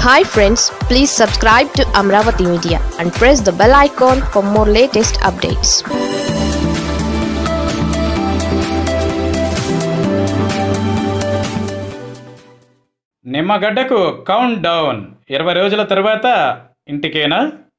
hi friends please subscribe to Amaravati media and press the bell icon for more latest updates నిమ్మగడ్డకు countdown ఇరవై రోజుల తరువాత ఇంటికేనా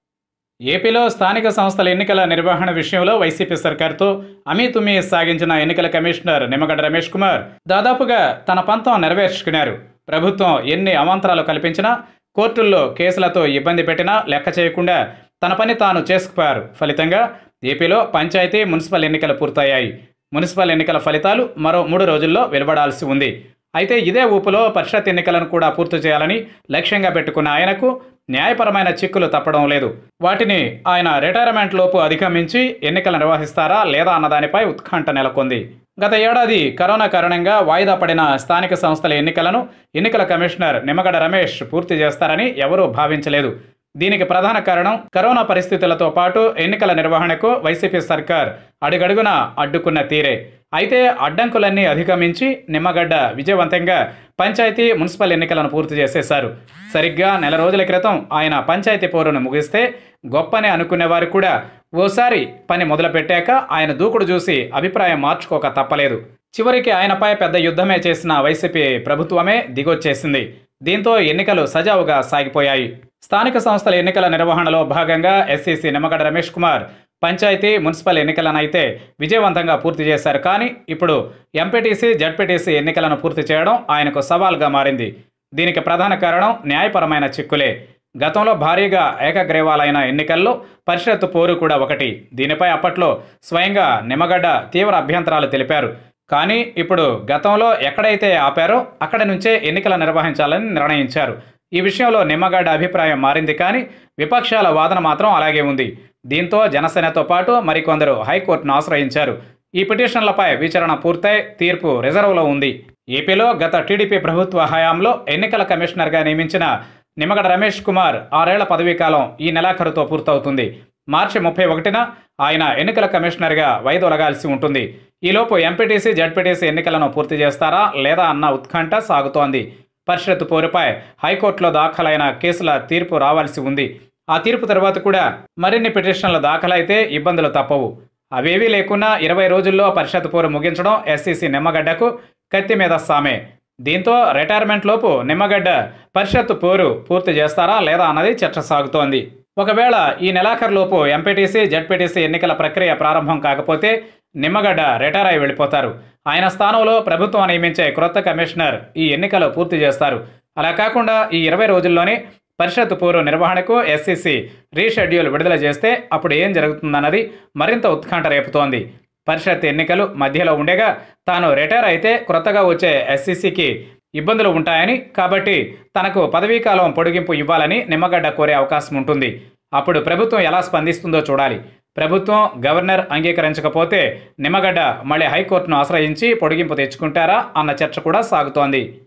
ఏపీలో స్థానిక సంస్థల ఎన్నికల నిర్వహణ విషయంలో వైసీపీ సర్కార్తో అమీతుమీ సాగించిన ఎన్నికల కమిషనర్ నిమ్మగడ్డ రమేష్ కుమార్ దాదాపుగా తన పంతం నెరవేర్చుకున్నారు ప్రభుత్వం ఎన్ని అవాంతరాలు కల్పించినా కోర్టుల్లో కేసులతో ఇబ్బంది పెట్టినా లెక్క చేయకుండా తన పని తాను చేసుకుపోయారు ఫలితంగా ఏపీలో పంచాయతీ మున్సిపల్ ఎన్నికలు పూర్తయ్యాయి మున్సిపల్ ఎన్నికల ఫలితాలు మరో మూడు రోజుల్లో వెలువడాల్సి ఉంది అయితే ఇదే ఊపులో పరిషత్ ఎన్నికలను కూడా పూర్తి చేయాలని లక్ష్యంగా పెట్టుకున్న ఆయనకు న్యాయపరమైన చిక్కులు తప్పడం లేదు వాటిని ఆయన రిటైర్మెంట్ లోపు అధిగమించి ఎన్నికలు నిర్వహిస్తారా లేదా అన్నదానిపై ఉత్కంఠ నెలకొంది గత ఏడాది కరోనా కారణంగా వాయిదా పడిన స్థానిక సంస్థల ఎన్నికలను ఎన్నికల కమిషనర్ నిమ్మగడ్డ రమేష్ పూర్తి చేస్తారని ఎవరూ భావించలేదు దీనికి ప్రధాన కారణం కరోనా పరిస్థితులతో పాటు ఎన్నికల నిర్వహణకు వైసీపీ సర్కార్ అడుగడుగున అడ్డుకున్న తీరే అయితే అడ్డంకులన్నీ అధిగమించి నిమ్మగడ్డ విజయవంతంగా పంచాయతీ మున్సిపల్ ఎన్నికలను పూర్తి చేసేశారు సరిగ్గా నెల రోజుల క్రితం ఆయన పంచాయతీ పోరును ముగిస్తే గొప్పని అనుకునేవారు కూడా ఓసారి పని మొదలుపెట్టాక ఆయన దూకుడు చూసి అభిప్రాయం మార్చుకోక తప్పలేదు చివరికి ఆయనపై పెద్ద యుద్ధమే చేసిన వైసీపీ ప్రభుత్వమే దిగొచ్చేసింది దీంతో ఎన్నికలు సజావుగా సాగిపోయాయి స్థానిక సంస్థల ఎన్నికల నిర్వహణలో భాగంగా ఎస్సీసీ నిమ్మగడ్డ రమేష్ కుమార్ పంచాయతీ మున్సిపల్ ఎన్నికలనైతే విజయవంతంగా పూర్తి చేశారు కానీ ఇప్పుడు ఎంపీటీసీ జడ్పీటీసీ ఎన్నికలను పూర్తి చేయడం ఆయనకు సవాల్గా మారింది దీనికి ప్రధాన కారణం న్యాయపరమైన చిక్కులే గతంలో భారీగా ఏకగ్రీవాలైన ఎన్నికల్లో పరిషత్ పోరు కూడా ఒకటి దీనిపై అప్పట్లో స్వయంగా నిమ్మగడ్డ తీవ్ర అభ్యంతరాలు తెలిపారు కానీ ఇప్పుడు గతంలో ఎక్కడైతే ఆపారో అక్కడ నుంచే ఎన్నికలు నిర్వహించాలని నిర్ణయించారు ఈ విషయంలో నిమ్మగడ్డ అభిప్రాయం మారింది కానీ విపక్షాల వాదన మాత్రం అలాగే ఉంది దీంతో జనసేనతో పాటు మరికొందరు హైకోర్టును ఆశ్రయించారు ఈ పిటిషన్లపై విచారణ పూర్తయి తీర్పు రిజర్వ్లో ఉంది ఏపీలో గత టీడీపీ ప్రభుత్వ హయాంలో ఎన్నికల కమిషనర్గా నియమించిన నిమ్మగడ్డ రమేష్ కుమార్ ఆరేళ్ల పదవీకాలం ఈ నెలాఖరుతో పూర్తవుతుంది మార్చి ముప్పై ఒకటిన ఆయన ఎన్నికల కమిషనర్గా వైదొలగాల్సి ఉంటుంది ఈలోపు ఎంపీటీసీ జడ్పీటీసీ ఎన్నికలను పూర్తి చేస్తారా లేదా అన్న ఉత్కంఠ సాగుతోంది పరిషత్ పోరుపై హైకోర్టులో దాఖలైన కేసుల తీర్పు రావాల్సి ఉంది ఆ తీర్పు తర్వాత కూడా మరిన్ని పిటిషన్లు దాఖలైతే ఇబ్బందులు తప్పవు అవేవీ లేకున్నా ఇరవై రోజుల్లో పరిషత్ పోరు ముగించడం ఎస్సీసీ నిమ్మగడ్డకు కత్తి మీద సామే దీంతో రిటైర్మెంట్ లోపు నిమ్మగడ్డ పరిషత్ పోరు పూర్తి చేస్తారా లేదా అన్నది చర్చ సాగుతోంది ఒకవేళ ఈ నెలాఖరులోపు ఎంపీటీసీ జడ్పీటీసీ ఎన్నికల ప్రక్రియ ప్రారంభం కాకపోతే నిమ్మగడ్డ రిటైర్ అయి వెళ్ళిపోతారు ఆయన స్థానంలో ప్రభుత్వం నియమించే క్రొత్త కమిషనర్ ఈ ఎన్నికలు పూర్తి చేస్తారు అలా కాకుండా ఈ ఇరవై రోజుల్లోనే పరిషత్ పూర్వ నిర్వహణకు ఎస్సీసీ రీషెడ్యూల్ విడుదల చేస్తే అప్పుడు ఏం జరుగుతుందన్నది మరింత ఉత్కంఠ రేపుతోంది పరిషత్ ఎన్నికలు మధ్యలో ఉండగా తాను రిటైర్ అయితే క్రొత్తగా వచ్చే ఎస్సీసీకి ఇబ్బందులు ఉంటాయని కాబట్టి తనకు పదవీకాలం పొడిగింపు ఇవ్వాలని నిమ్మగడ్డ కోరే అవకాశం ఉంటుంది అప్పుడు ప్రభుత్వం ఎలా స్పందిస్తుందో చూడాలి ప్రభుత్వం గవర్నర్ అంగీకరించకపోతే నిమ్మగడ్డ మళ్ళీ హైకోర్టును ఆశ్రయించి పొడిగింపు తెచ్చుకుంటారా అన్న చర్చ కూడా సాగుతోంది